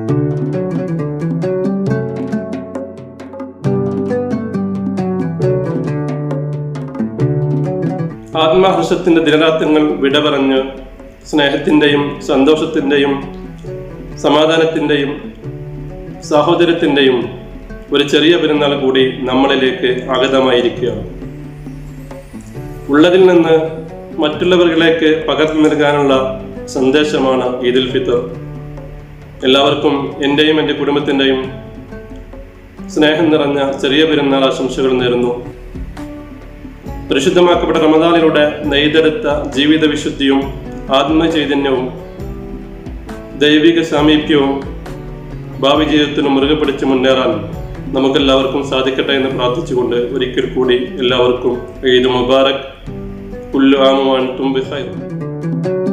ആത്മഹർഷത്തിന്റെ ദിനരാത്രങ്ങൾ വിട പറഞ്ഞ് സ്നേഹത്തിന്റെയും സന്തോഷത്തിന്റെയും സമാധാനത്തിന്റെയും സാഹോദര്യത്തിന്റെയും ഒരു ചെറിയ പെരുന്നാൾ കൂടി നമ്മളിലേക്ക് ആഗതമായിരിക്കുകയാണ് ഉള്ളതിൽ നിന്ന് മറ്റുള്ളവരിലേക്ക് പകർന്നു നൽകാനുള്ള സന്ദേശമാണ് ഈദുൽ ഫിത്തർ എല്ലാവർക്കും എൻ്റെയും എൻ്റെ കുടുംബത്തിൻ്റെയും സ്നേഹം നിറഞ്ഞ ചെറിയ പെരുന്നാൾ ആശംസകൾ നേരുന്നു പരിശുദ്ധമാക്കപ്പെട്ട റമദാനിലൂടെ നെയ്തെടുത്ത ജീവിത വിശുദ്ധിയും ആത്മചൈതന്യവും ദൈവിക സാമീപ്യവും ഭാവി ജീവിതത്തിന് മുറുകെ പിടിച്ച് മുന്നേറാൻ നമുക്കെല്ലാവർക്കും സാധിക്കട്ടെ എന്ന് പ്രാർത്ഥിച്ചുകൊണ്ട് ഒരിക്കൽ കൂടി എല്ലാവർക്കും ഈദ് മുബാറക് കുല്ലു ആമുവാൻ തുമ്പി